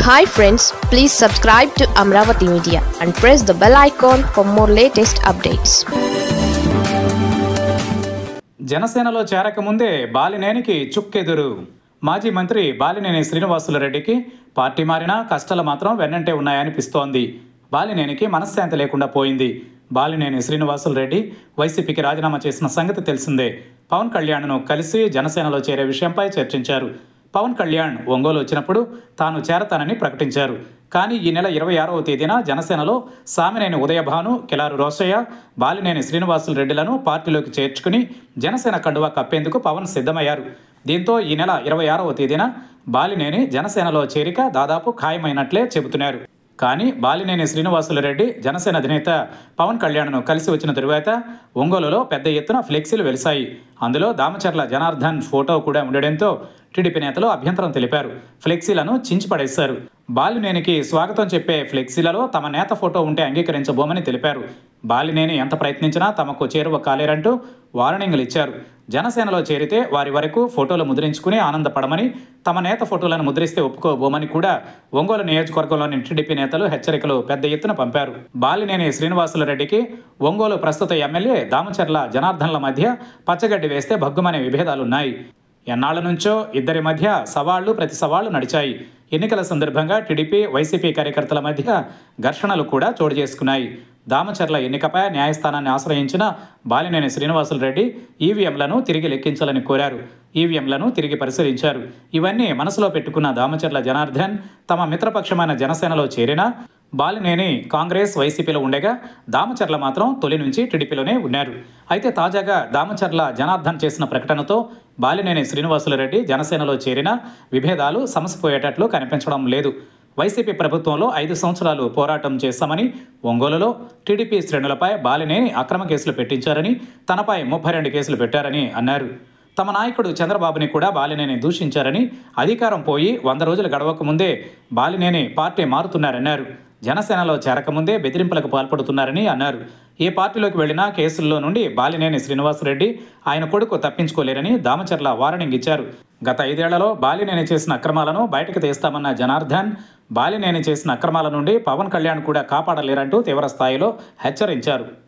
hi friends please subscribe to Amaravati media and press the bell icon for more latest updates జనసేనలో చేరకముందే బాలినేనికి చుక్కెదురు మాజీ మంత్రి బాలినేని శ్రీనివాసులు రెడ్డికి పార్టీ మారినా కష్టాలు మాత్రం వెన్నంటే ఉన్నాయనిపిస్తోంది బాలినేనికి మనశ్శాంతి లేకుండా పోయింది బాలినేని శ్రీనివాసులు రెడ్డి వైసీపీకి రాజీనామా చేసిన సంగతి తెలిసిందే పవన్ కళ్యాణ్ను కలిసి జనసేనలో చేరే విషయంపై చర్చించారు పవన్ కళ్యాణ్ ఒంగోలు వచ్చినప్పుడు తాను చేరతానని ప్రకటించారు కానీ ఈ నెల ఇరవై ఆరవ తేదీన జనసేనలో సామినేని ఉదయభాను కిలారు రోసయ్య బాలినేని శ్రీనివాసులు రెడ్డిలను పార్టీలోకి చేర్చుకుని జనసేన కండువా కప్పేందుకు పవన్ సిద్ధమయ్యారు దీంతో ఈ నెల ఇరవై ఆరవ తేదీన బాలినేని జనసేనలో చేరిక దాదాపు ఖాయమైనట్లే చెబుతున్నారు కానీ బాలినేని శ్రీనివాసులు రెడ్డి జనసేన అధినేత పవన్ కళ్యాణ్ను కలిసి వచ్చిన తరువాత ఒంగోలులో పెద్ద ఎత్తున ఫ్లెక్సీలు వెలిశాయి అందులో దామచర్ల జనార్దన్ ఫోటో కూడా ఉండడంతో టీడీపీ నేతలు అభ్యంతరం తెలిపారు ఫ్లెక్సీలను చించిపడేశారు బాలినేనికి స్వాగతం చెప్పే ఫ్లెక్సీలలో తమ నేత ఫోటో ఉంటే అంగీకరించబోమని తెలిపారు బాలినేని ఎంత ప్రయత్నించినా తమకు చేరువ కాలేరంటూ వార్నింగ్లు ఇచ్చారు జనసేనలో చేరితే వారి వరకు ఫోటోలు ముద్రించుకుని ఆనందపడమని తమ నేత ఫోటోలను ముద్రిస్తే ఒప్పుకోబోమని కూడా ఒంగోలు నియోజకవర్గంలోని టీడీపీ నేతలు హెచ్చరికలు పెద్ద ఎత్తున పంపారు బాలినేని శ్రీనివాసులు రెడ్డికి ఒంగోలు ప్రస్తుత ఎమ్మెల్యే దామచర్ల జనార్దన్ల మధ్య పచ్చగడ్డి వేస్తే భగ్గుమనే విభేదాలున్నాయి ఎన్నాళ్ల నుంచో ఇద్దరి మధ్య సవాళ్లు ప్రతి సవాళ్లు నడిచాయి ఎన్నికల సందర్భంగా టీడీపీ వైసీపీ కార్యకర్తల మధ్య ఘర్షణలు కూడా చోటు చేసుకున్నాయి దామచర్ల ఎన్నికపై న్యాయస్థానాన్ని ఆశ్రయించిన బాలినేని శ్రీనివాసులు రెడ్డి ఈవీఎంలను తిరిగి లెక్కించాలని కోరారు ఈవీఎంలను తిరిగి పరిశీలించారు ఇవన్నీ మనసులో పెట్టుకున్న దామచర్ల జనార్దన్ తమ మిత్రపక్షమైన జనసేనలో చేరినా బాలినేని కాంగ్రెస్ వైసీపీలో ఉండగా దామచర్ల మాత్రం తొలి నుంచి టీడీపీలోనే ఉన్నారు అయితే తాజాగా దామచర్ల జనార్దన్ చేసిన ప్రకటనతో బాలినేని శ్రీనివాసులు రెడ్డి జనసేనలో చేరిన విభేదాలు సమసిపోయేటట్లు కనిపించడం లేదు వైసీపీ ప్రభుత్వంలో ఐదు సంవత్సరాలు పోరాటం చేశామని ఒంగోలులో టీడీపీ శ్రేణులపై బాలినేని అక్రమ కేసులు పెట్టించారని తనపై ముప్పై రెండు కేసులు పెట్టారని అన్నారు తమ నాయకుడు చంద్రబాబుని కూడా బాలినేని దూషించారని అధికారం పోయి వంద రోజులు గడవక ముందే బాలినేని పార్టీ మారుతున్నారన్నారు జనసేనలో చేరకముందే బెదిరింపులకు పాల్పడుతున్నారని అన్నారు ఏ పార్టీలోకి వెళ్లినా కేసుల్లో నుండి బాలినేని శ్రీనివాసరెడ్డి ఆయన కొడుకు తప్పించుకోలేరని దామచర్ల వార్నింగ్ ఇచ్చారు గత ఐదేళ్లలో బాలినేని చేసిన అక్రమాలను బయటకు తీస్తామన్న జనార్దన్ బాలినేని చేసిన అక్రమాల నుండి పవన్ కళ్యాణ్ కూడా కాపాడలేరంటూ తీవ్ర స్థాయిలో హెచ్చరించారు